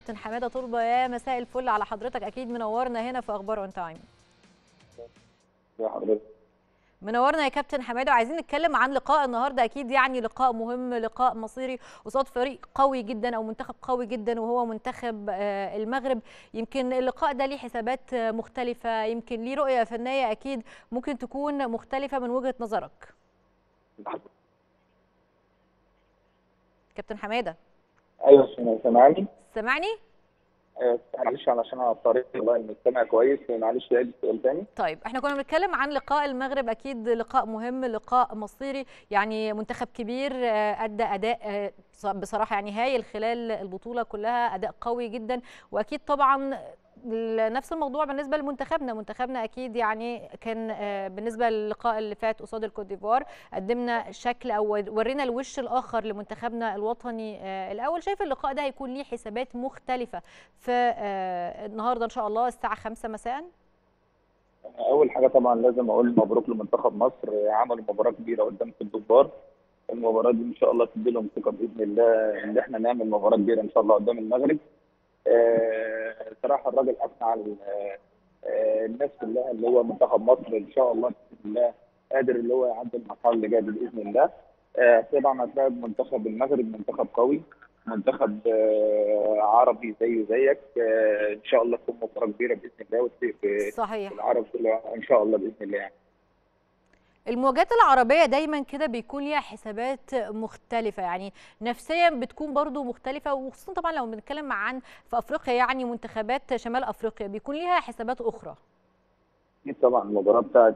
كابتن حماده طلبه يا مساء الفل على حضرتك اكيد منورنا هنا في اخبار اون تايم يا حضرتك منورنا يا كابتن حماده وعايزين نتكلم عن لقاء النهارده اكيد يعني لقاء مهم لقاء مصيري قصاد فريق قوي جدا او منتخب قوي جدا وهو منتخب آه، المغرب يمكن اللقاء ده ليه حسابات آه، مختلفه يمكن ليه رؤيه فنيه اكيد ممكن تكون مختلفه من وجهه نظرك كابتن حماده ايوه سمع- سامعني سامعني أيوة، معلش علشان على الطريق والله المستمع كويس معلش عيد السؤال تاني طيب احنا كنا بنتكلم عن لقاء المغرب اكيد لقاء مهم لقاء مصيري يعني منتخب كبير آه، ادى اداء آه، ص- بصراحه يعني هايل خلال البطوله كلها اداء قوي جدا واكيد طبعا ال- نفس الموضوع بالنسبه لمنتخبنا منتخبنا اكيد يعني كان آه، بالنسبه للقاء اللي فات قصاد الكوت ديفوار قدمنا شكل او ورينا الوش الاخر لمنتخبنا الوطني آه، الاول شايف اللقاء ده هيكون ليه حسابات مختلفه في آه، النهارده ان شاء الله الساعه 5 مساء اول حاجه طبعا لازم اقول مبروك لمنتخب مصر عملوا مباراه كبيره قدام الدبار المباراه دي ان شاء الله تدي لهم ثقه باذن الله ان احنا نعمل مباراه كبيره ان شاء الله قدام المغرب آه، صراحه الراجل اثنى على آه، آه، الناس كلها اللي هو منتخب مصر ان شاء الله باذن الله قادر اللي هو يعدي المرحله اللي جايه دي باذن الله آه، طبعا هتلاعب منتخب المغرب منتخب قوي منتخب آه، عربي زيه زيك آه، ان شاء الله تكون مباراه كبيره باذن الله وتفرق في صحيح العرب كلها ان شاء الله باذن الله يعني المواجهات العربية دايما كده بيكون ليها حسابات مختلفة يعني نفسيا بتكون برضو مختلفة وخصوصا طبعا لو بنتكلم عن في أفريقيا يعني منتخبات شمال أفريقيا بيكون ليها حسابات أخرى اكيد طبعا المباراه بتاعت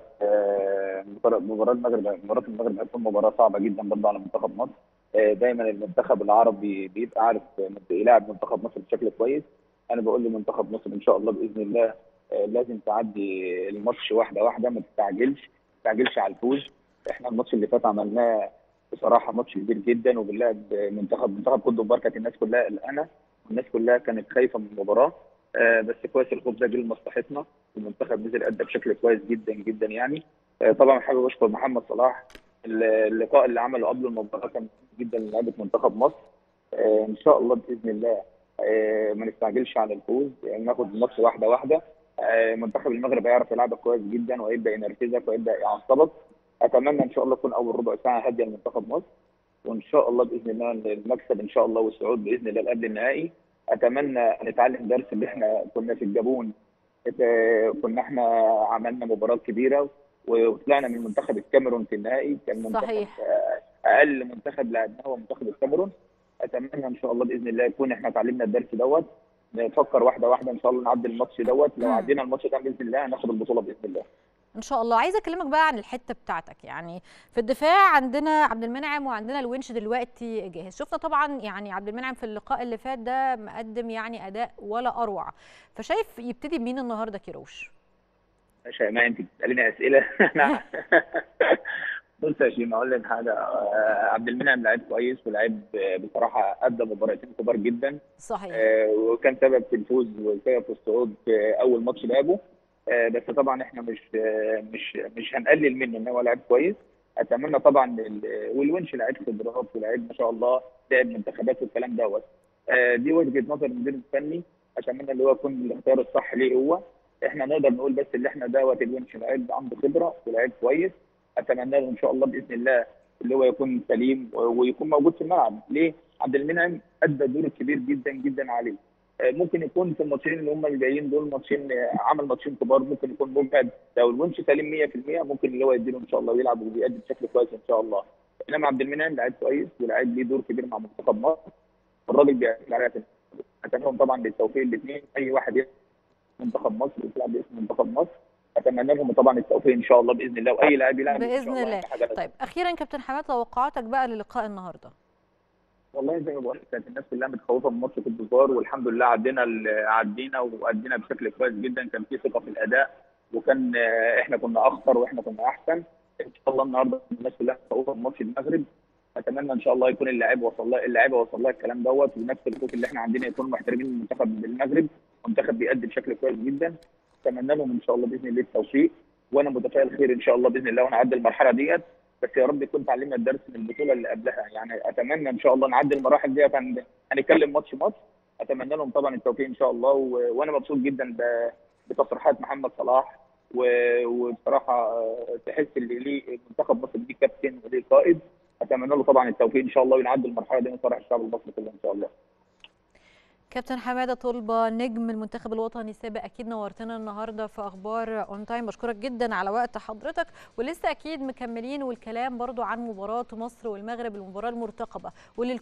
آه، مباراه مباراه المغرب مباراه المغرب هتكون مباراه صعبه جدا برضه على منتخب مصر آه، دايما المنتخب العربي بيبقى عارف يلاعب منتخب مصر بشكل كويس انا بقول لمنتخب مصر ان شاء الله باذن الله آه، لازم تعدي الماتش واحده واحده ما تستعجلش ما تستعجلش على الفوز احنا الماتش اللي فات عملناه بصراحه ماتش كبير جدا وبنلعب منتخب منتخب كوت ديفوار كانت الناس كلها قلقانه والناس كلها كانت خايفه من المباراه آه، بس كويس الخوف ده جه لمصلحتنا المنتخب نزل ادى بشكل كويس جدا جدا يعني آه، طبعا حابب اشكر محمد صلاح اللقاء اللي عمله قبل المباراه كان مهم جدا لعيبه منتخب مصر آه، ان شاء الله باذن الله آه، ما نستعجلش على الفوز يعني ناخد الماتش واحده واحده آه، منتخب المغرب هيعرف يلعبك كويس جدا وهيبدا ينرفزك ويبدا يعصبك اتمنى ان شاء الله تكون اول ربع ساعه هاديه لمنتخب مصر وان شاء الله باذن الله المكسب ان شاء الله والصعود باذن الله قبل النهائي اتمنى نتعلم درس اللي احنا كنا في الجابون ات- كنا احنا عملنا مباراه كبيره وطلعنا من منتخب الكاميرون في النهائي كان منتخب صحيح. آه، اقل منتخب لعبناه هو منتخب الكاميرون اتمنى ان شاء الله باذن الله يكون احنا اتعلمنا الدرس دوت نفكر واحده واحده ان شاء الله نعدي الماتش دوت لو مم. عدينا الماتش ده باذن الله هناخد البطوله باذن الله ان شاء الله عايزه اكلمك بقى عن الحته بتاعتك يعني في الدفاع عندنا عبد المنعم وعندنا الونش دلوقتي جاهز شفنا طبعا يعني عبد المنعم في اللقاء اللي فات ده مقدم يعني اداء ولا اروع فشايف يبتدي بمين النهارده كيروش شيماء انت بتساليني اسئله أنا- بص يا شيماء اقول لك حاجه آه، عبد المنعم لعيب كويس ولعيب آه، بصراحه ادى مباراتين كبار جدا صحيح آه، وكان سبب في الفوز وسبب في الصعود في اول ماتش لعبه آه، بس طبعا احنا مش آه، مش مش هنقلل منه ان هو لعيب كويس اتمنى طبعا ال- والونش لعيب خبرات ولعيب ما شاء الله لعب منتخبات والكلام دوت آه، دي وجهه نظر المدير الفني اتمنى اللي هو يكون الاختيار الصح ليه هو احنا نقدر نقول بس اللي احنا دوت الونش لعيب عنده خبره ولعيب كويس اتمنى له ان شاء الله باذن الله اللي هو يكون سليم و- ويكون موجود في الملعب ليه؟ عبد المنعم ادى دور كبير جدا جدا عليه آه، ممكن يكون في الماتشين اللي هم اللي جايين دول ماتشين آه، عمل ماتشين كبار ممكن يكون مجهد لو الونش سليم 100% ممكن اللي هو يديله ان شاء الله ويلعب وبيأدي بشكل كويس ان شاء الله انما عبد المنعم لعيب كويس ولاعيب ليه دور كبير مع منتخب مصر الراجل بيعمل عليها في اتمنى طبعا بالتوفيق الاثنين اي واحد يلعب منتخب مصر يلعب باسم منتخب مصر اتمنى لهم طبعا التوفيق ان شاء الله باذن الله واي لاعب يلعب إن شاء باذن الله الله أهم حاجة طيب اخيرا كابتن حماد توقعاتك بقى للقاء النهارده والله زي ما بقول لك كانت الناس كلها متخوفه من ماتش كوت ديفوار والحمد لله عدينا ال- عدينا وادينا بشكل كويس جدا كان في ثقه في الاداء وكان آه، احنا كنا اخطر واحنا كنا احسن ان شاء الله النهارده الناس كلها متخوفه من ماتش المغرب اتمنى ان شاء الله يكون اللاعب وصل لها اللعيبه وصل لها الكلام دوت ونفس الخوف اللي احنا عندنا يكون محترمين المنتخب المغرب منتخب بيأدي بشكل كويس جدا اتمنى لهم ان شاء الله باذن الله التوفيق وانا متفائل خير ان شاء الله باذن الله ونعدي المرحله ديت بس يا رب يكون تعلمنا الدرس من البطوله اللي قبلها يعني اتمنى ان شاء الله نعدي المراحل ديت هن- هنتكلم ماتش ماتش اتمنى لهم طبعا التوفيق ان شاء الله و... وانا مبسوط جدا ب... بتصريحات محمد صلاح و... وبصراحه تحس اللي ليه منتخب مصر ليه كابتن وليه قائد اتمنى له طبعا التوفيق ان شاء الله وينعدي المرحله دي ونفرح الشعب المصري كله ان شاء الله كابتن حماده طلبه نجم المنتخب الوطني السابق اكيد نورتنا النهارده في اخبار اون تايم بشكرك جدا على وقت حضرتك ولسه اكيد مكملين والكلام برضو عن مباراه مصر والمغرب المباراه المرتقبه واللي